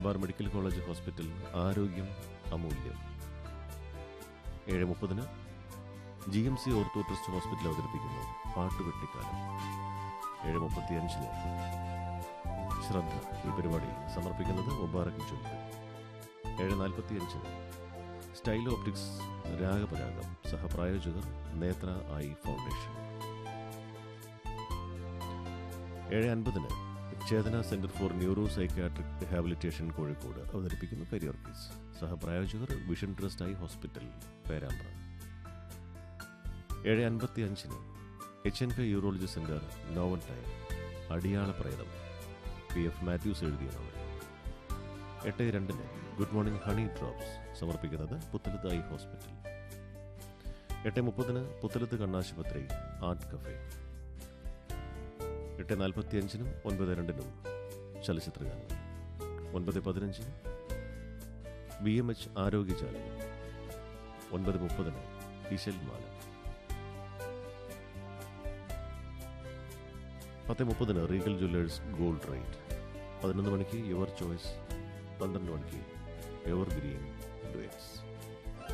bar medical college hospital ആരോഗ്യം അമൂല്യം ഏഴ് മുപ്പതിന് G M C ortho trust hospital അവതരിപ്പിക്കുന്നു പാട്ടുവെട്ടിക്കാലം ഏഴ് മുപ്പത്തിയഞ്ചിന് ശ്രദ്ധ ഈ പരിപാടി സമർപ്പിക്കുന്നത് മുബാറക് ജ്വല്ലറി ഏഴ് നാൽപ്പത്തിയഞ്ചിന് സ്റ്റൈൽ ഓപ്റ്റിക്സ് രാഗപരാഗം സഹപ്രായോജകർ നേത്ര ഐ ഫൗണ്ടേഷൻ ഏഴ് അൻപതിന് Chetana centre for neuro psychiatric rehabilitation Kozhikode അവതരിപ്പിക്കുന്നു കരിയർ കിസ് സഹപ്രായോജകർ vision trust eye hospital Perambra ഏഴ് അൻപത്തി അഞ്ചിന് H N K urology centre novel time അടിയാള പ്രേതം പി എഫ് മാത്യൂസ് എഴുതിയ നോവൽ എട്ട് രണ്ടിന് ഗുഡ് മോർണിംഗ് ഹണി ഡ്രോപ്സ് സമർപ്പിക്കുന്നത് പുത്തലത്ത് ഐ ഹോസ്പിറ്റൽ എട്ട് മുപ്പതിന് പുത്തലത്ത് കണ്ണാശുപത്രി ആർട്ട് കഫേ എട്ട് നാൽപ്പത്തി അഞ്ചിനും ഒൻപത് രണ്ടിനും ചലച്ചിത്രഗാനം ഒൻപത് പതിനഞ്ചിന് ബി എം എച്ച് ആരോഗ്യജാലകം ഒൻപത് മുപ്പതിന് ഇശൽ മാല പത്ത് മുപ്പതിന് റീഗൽ ജ്വല്ലേഴ്സ് ഗോൾഡ് റേറ്റ് പതിനൊന്ന് മണിക്ക് യുവർ ചോയ്സ് പന്ത്രണ്ട് മണിക്ക് എവർ ഗ്രീൻ ഡുവേറ്റ്സ്